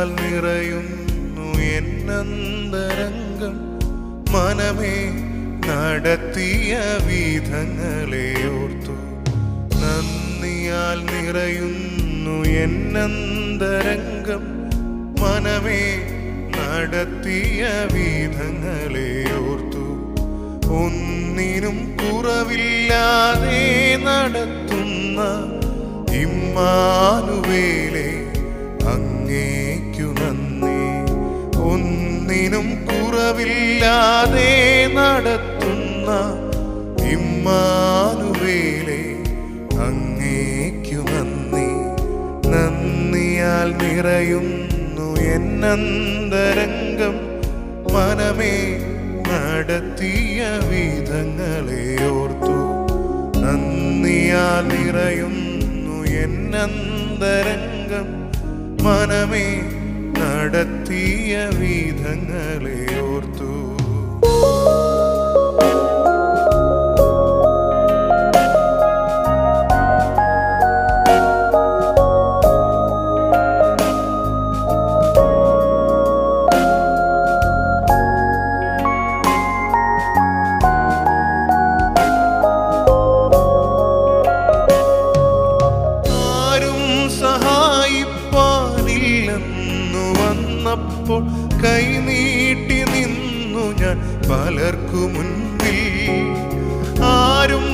നന്ദിയാൽ നിറയുന്നു എന്നന്തരംഗം മനമേ നടത്തിയ വിധങ്ങളെ ഓർത്തു നന്ദിയാൽ നിറയുന്നു എന്നന്തരംഗം മനമേ നടത്തിയ വിധങ്ങളെ ഓർത്തു ഒന്നിനും കുറവില്ലാതെ നടത്തുന്ന ഇമ്മാനുവേലെ അങ്ങേക്കു നന്ദി ഒന്നിനും കുറവില്ലാതെ നടത്തുന്ന ഇമ്മാനുവേലെ അങ്ങേക്കു നന്ദി നന്ദിയാൽ നിറയുന്നു എന്നന്തരംഗം മനമേ നടത്തിയ വിധങ്ങളെ ഓർത്തു നന്ദിയാൽ നിറയുന്നു എന്നന്തരംഗം മനമേ നടത്തിയ വിധങ്ങളെ ഓർത്തു ആരും സഹായിപ്പാനില്ലെന്നു വന്നപ്പോൾ കൈനീട്ടി നിന്നു ഞാൻ പലർക്കു മുൻപിൽ ആരും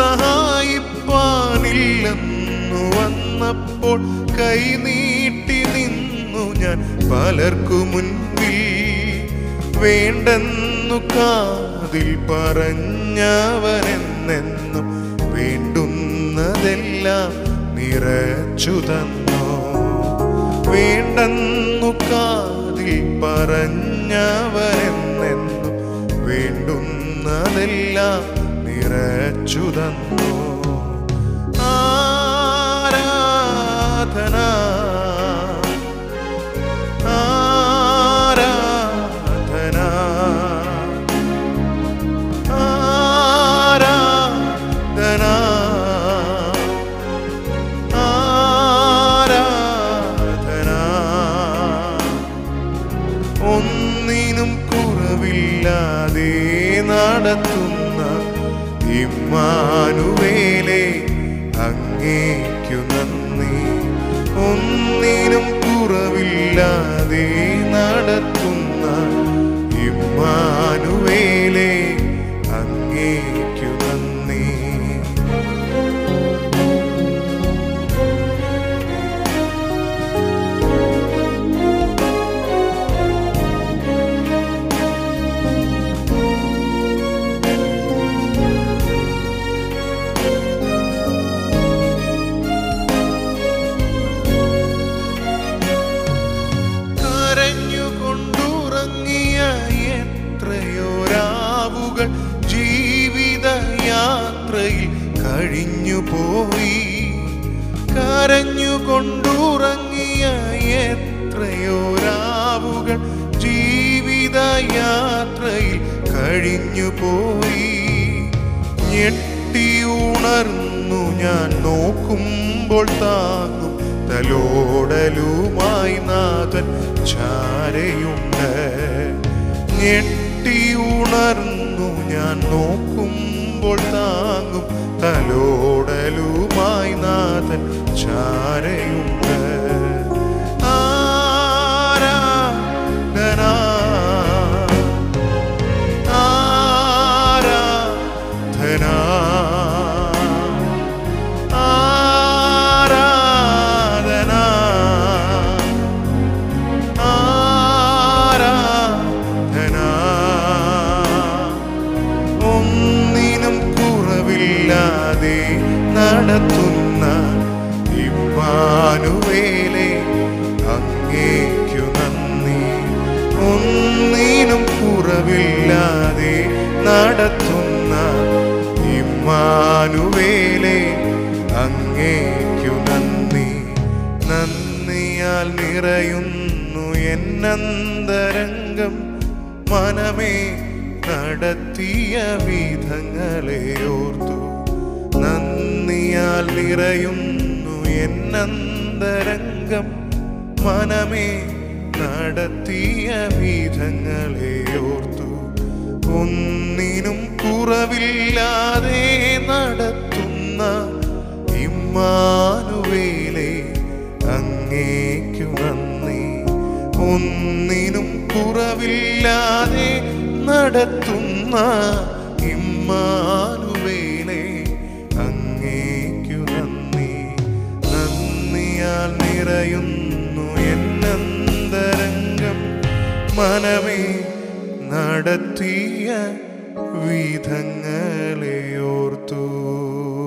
സഹായിപ്പാനില്ലെന്നു വന്നപ്പോൾ കൈനീട്ടി നിന്നു ഞാൻ പലർക്കു മുൻപിൽ വേണ്ടെന്നു കാതിൽ പറഞ്ഞവനെന്നെന്നും വേണ്ടുന്നതെല്ലാം നിറച്ചു തന്നോ വേണ്ടെന്നു കാതിൽ പറഞ്ഞവരെന്നെന്നും വേണ്ടുന്നതെല്ലാം നിറച്ചു തന്നോ ആരാധന ആരാധന ആരാധന ആരാധന ഒന്നിനും കുറവില്ലാതെ നടത്തുന്ന ഇമ്മാനുവേലെ അങ്ങേക്കു നന്ദി ഒന്നിനും കുറവില്ലാതെ നടത്തുന്ന ഇമ്മാനുവേലെ അങ്ങേക്കു നന്ദി കരഞ്ഞുകൊണ്ടുറങ്ങിയ എത്രയോ രാവുകൾ ജീവിതയാത്രയിൽ കഴിഞ്ഞുപോയി കരഞ്ഞുകൊണ്ടുറങ്ങിയ എത്രയോ രാവുകൾ ജീവിതയാത്രയിൽ കഴിഞ്ഞുപോയി ഞെട്ടിയുണർന്നു ഞാൻ നോക്കുമ്പോൾ താങ്ങും തലോടലുമായി നാഥൻ ചാരയുണ്ട് ഞെട്ടിയുണർന്നു ഞാൻ നോക്കുമ്പോൾ താങ്ങും തലോടലുമായി നാഥൻ ചാരയുണ്ട് ആരാധന ആരാധന ആരാധന ആരാധന ഒന്നിനും കുറവില്ലാതെ നടത്തുന്ന ഇമ്മാനുവേലെ അങ്ങേക്കു നന്ദി ഒന്നിനും കുറവില്ലാതെ നടത്തുന്ന ഇമ്മാനുവേലെ അങ്ങേക്കു നന്ദി നന്ദിയാൽ നിറയുന്നു എന്നന്തരംഗം മനമേ നടത്തിയ വിധങ്ങളെ ഓർത്തു നന്ദിയാൽ നിറയുന്നു എന്നന്തരംഗം മനമേ നടത്തിയ വിധങ്ങളെ ഓർത്തു ഒന്നിനും കുറവില്ലാതെ നടത്തുന്ന ഇമ്മാനുവേലെ അങ്ങേക്കു നന്ദി ഒന്നിനും കുറവില്ലാതെ നടത്തുന്ന ഇമ്മാനുവേലെ അങ്ങേക്കു നന്ദി നന്ദിയാൽ നിറയുന്നു എന്നന്തരംഗം മനമേ നടത്തിയ വിധങ്ങളെയോർത്തു